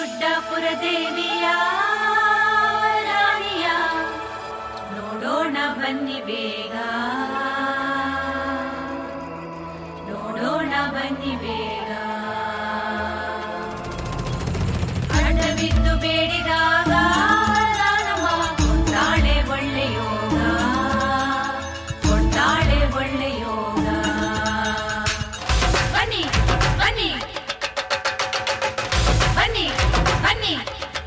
ಗುಡ್ಡಾಪುರ ದೇವಿಯ ರಾಣಿಯ ನೋಡೋಣ ಬನ್ನಿ ಬೇಗ ನೋಡೋಣ ಬನ್ನಿ ಬೇಗ ಅಡ್ಡಬಿದ್ದು ಬೇಡಿದಾಗ ನಾನಮ್ಮ ಕೊಂಡಾಳೆ ಒಳ್ಳೆ ಯೋಗ ಕೊಂಡಾಳೆ ಒಳ್ಳೆ ಯೋಗ ಬನ್ನಿ ಬನ್ನಿ ಬನ್ನಿ ಬನ್ನಿ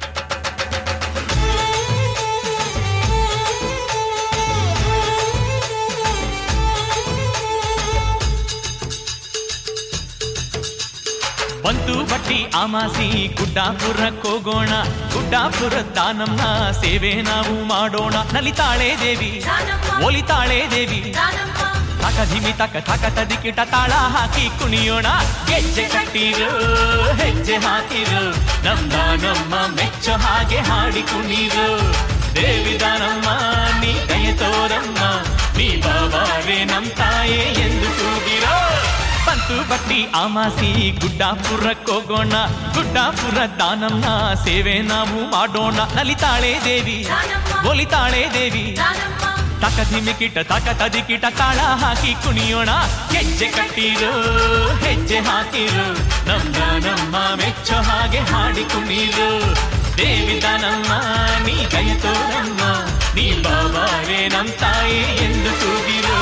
ಬಂತು ಬಟ್ಟಿ ಆಮಾಸಿ ಗುಡ್ಡಾಪುರಕ್ಕೋಗೋಣ ಗುಡ್ಡಾಪುರ ದಾನಮ್ಮ ಸೇವೆ ನಾವು ಮಾಡೋಣ ನಲಿತಾಳೆ ದೇವಿ ದಾನಮ್ಮ ಒಲಿತಾಳೆ ದೇವಿ ದಾನಮ್ಮ ತಕ ಧಿಮಿ ತಕ ತಕ ತದಿಕಿಟ ತಾಳ ಹಾಕಿ ಕುಣಿಯೋಣ ಗೆಜ್ಜೆ ಕಟ್ಟಿರು ಹೆಜ್ಜೆ ಹಾಕಿರು ನಮ್ಮ ನಮ್ಮ ಮೆಚ್ಚ ಹಾಗೆ ಹಾಡಿ ಕುಣಿರು ದೇವಿ ದಾನಮ್ಮ ನೀ ದಯ ತೋರಮ್ಮ ನೀ ಬಾಬಾರೆ ನಮ್ ತಾಯೇ ಎಂದು ಕೂಗಿರೋ ಬಂತು ಬಟ್ಟಿ ಆಮಾಸಿ ಗುಡ್ಡಾಪುರಕ್ಕೋಗೋಣ ಗುಡ್ಡಾಪುರ ದಾನಮ್ಮ ಸೇವೆ ನಾವು ಮಾಡೋಣ ನಲಿತಾಳೆ ದೇವಿ ದಾನಮ್ಮ ಒಲಿತಾಳೆ ದೇವಿ ದಾನಮ್ಮ ತಕ ಧಿಮಿಕಿಟ ತಕ ತದಿಕಿಟ ತಾಳ ಹಾಕಿ ಕುಣಿಯೋಣ ಹೆಜ್ಜೆ ಕಟ್ಟಿರು ಹೆಜ್ಜೆ ಹಾಕಿರು ನಮ್ಮ ನಮ್ಮ ಮೆಚ್ಚ ಹಾಗೆ ಹಾಡಿ ಕುಣಿರು ದೇವಿ ದಾನಮ್ಮ ನೀ ದಯ ತೋರಮ್ಮ ನೀ ಬಾಬಾರೆ ನಮ್ ತಾಯಿ ಎಂದು ಕೂಗಿರು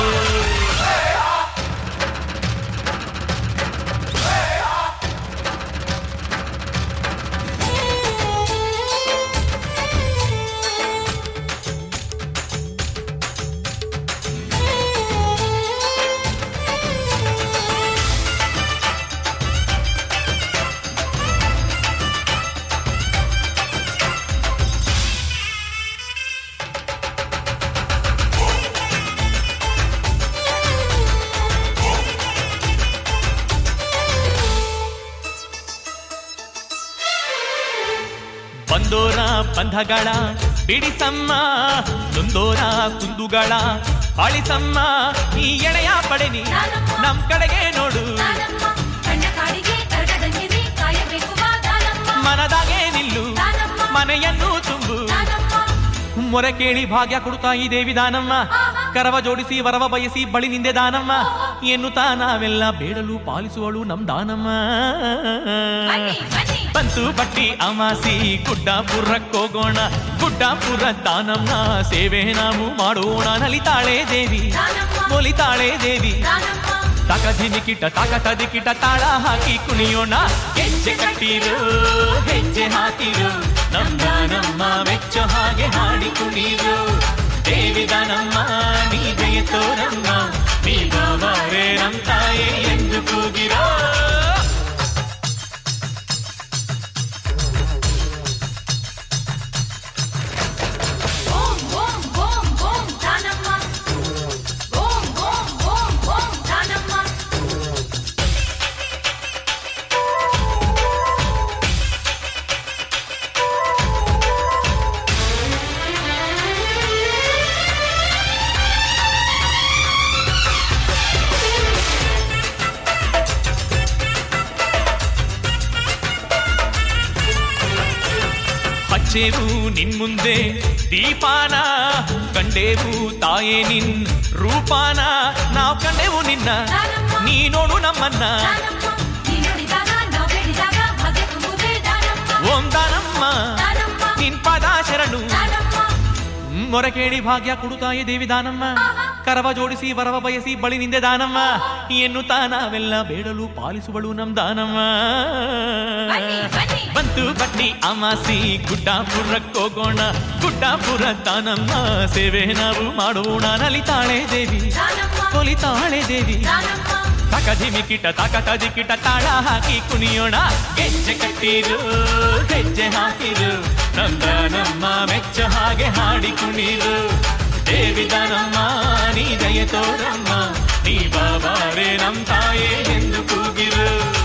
ಬಂದೋರ ಬಂಧಗಳ ಬಿಡಿಸಮ್ಮ ನೊಂದೋರ ಕುಂದುಗಳ ಬಾಳಿಸಮ್ಮ ಈ ಎಳೆಯ ಪಡೆನಿ ನಮ್ ಕಡೆಗೆ ನೋಡು ದಾನಮ್ಮ ಕಣ್ಣ ಕಾಡಿಗೆ ಕರಗದಂಗೆನೆ ಕಾಯಬೇಕು ಬಾ ದಾನಮ್ಮ ಮನದಾಗೆ ನಿಲ್ಲು ದಾನಮ್ಮ ಮನೆಯನ್ನು ತುಂಬು ದಾನಮ್ಮ ಮೊರೆ ಕೇಳಿ ಭಾಗ್ಯ ಕೊಡುತ್ತಾ ಈ ದೇವಿ ದಾನಮ್ಮ ಕರವ ಜೋಡಿಸಿ ವರವ ಬಯಸಿ ಬಳಿ ನಿಂದೆ ದಾನಮ್ಮ ಎನ್ನುತ್ತಾ ನಾವೆಲ್ಲ ಬೇಡಲು ಪಾಲಿಸುವಳು ನಮ್ ದಾನಮ್ಮ ಬನ್ನಿ ಬನ್ನಿ ಬಂತು ಬಟ್ಟಿ ಅಮಾಸಿ ಗುಡ್ಡಾಪುರಕ್ಕೋಗೋಣ ಗುಡ್ಡಾಪುರ ದಾನಮ್ಮ ಸೇವೆ ನಾವು ಮಾಡೋಣ ನಲಿತಾಳೆ ದೇವಿ ದಾನಮ್ಮ ಒಲಿತಾಳೆ ದೇವಿ ದಾನಮ್ಮ ತಕ ಧಿಮಿಕಿಟ ತಕ ತದಿಕಿಟ ತಾಳ ಹಾಕಿ ಕುಣಿಯೋಣ ಹೆಜ್ಜೆ ಕಟ್ಟಿರು ಹೆಜ್ಜೆ ಹಾಕಿರು ನಮ್ಮ ನಮ್ಮ ವೆಚ್ಚ ಹಾಗೆ ಹಾಡಿ ಕುಣಿರು ದೇವಿ ದಾನಮ್ಮ ನೀ ಜಯ ತೋರಮ್ಮ ನೀ ಬಾಬಾರೆ ನಮ್ ತಾಯೇ ಎಂದು ಕೂಗಿರೋ ಓಂ ಓಂ ಓಂ ಓಂ ದಾನಮ್ಮ ಓಂ ಓಂ ಓಂ ಓಂ ದಾನಮ್ಮ ಹಚ್ಚೇವು ನಿನ್ ಮುಂದೆ ದೀಪಾನ ಕಂಡೇವು ತಾಯೇ ನಿನ್ ರೂಪಾನ ನಾವ್ ಕಂಡೆವು ನಿನ್ನ ನೀ ನೋಡು ನಮ್ಮನ್ನ ದಾನಮ್ಮ ನೀ ನೋಡಿದಾಗ ನಾವು ಬೇಡಿದಾಗ ಭಾಗ್ಯ ತುಂಬುವುದೇ ದಾನಮ್ಮ ಓಂ ದಾನಮ್ಮ ದಾನಮ್ಮ ನಿನ್ ಪದ ಶರಣು ದಾನಮ್ಮ ಮೊರೆ ಕೇಳಿ ಭಾಗ್ಯ ಕೊಡುತ್ತಾಯಿ ದೇವಿ ದಾನಮ್ಮ ಕರವ ಜೋಡಿಸಿ ವರವ ಬಯಸಿ ಬಳಿ ನಿಂದೆ ದಾನಮ್ಮ ಎನ್ನುತ್ತಾ ನಾವೆಲ್ಲ ಬೇಡಲು ಪಾಲಿಸುವಳು ನಮ್ ದಾನಮ್ಮ ಬನ್ನಿ ಬನ್ನಿ ಬಂತು ಬಟ್ಟಿ ಅಮಾಸಿ ಗುಡ್ಡಾಪುರಕ್ಕೋಗೋಣ ಗುಡ್ಡಾಪುರ ದಾನಮ್ಮ ಸೇವೆ ನಾವು ಮಾಡೋಣ ನಲಿತಾಳೆ ದೇವಿ ದಾನಮ್ಮ ಕೊಲಿತಾಳೆ ದೇವಿ ದಾನಮ್ಮ ತಕ ಧಿಮಿಕಿಟ ತಕ ತದಿಕಿಟ ತಾಳ ಹಾಕಿ ಕುಣಿಯೋಣ ಗೆಜ್ಜೆ ಕಟ್ಟಿರು ಹೆಜ್ಜೆ ಹಾಕಿರು ನಮ್ಮ ನಮ್ಮ ಮೆಚ್ಚ ಹಾಗೆ ಹಾಡಿ ಕುಣಿರು ದೇವಿ ದಾನಮ್ಮ ನೀ ದಯ ತೋರಮ್ಮ ನೀ ಬಾಬಾರೆ ನಮ್ ತಾಯೇ ಎಂದು ಕೂಗಿರು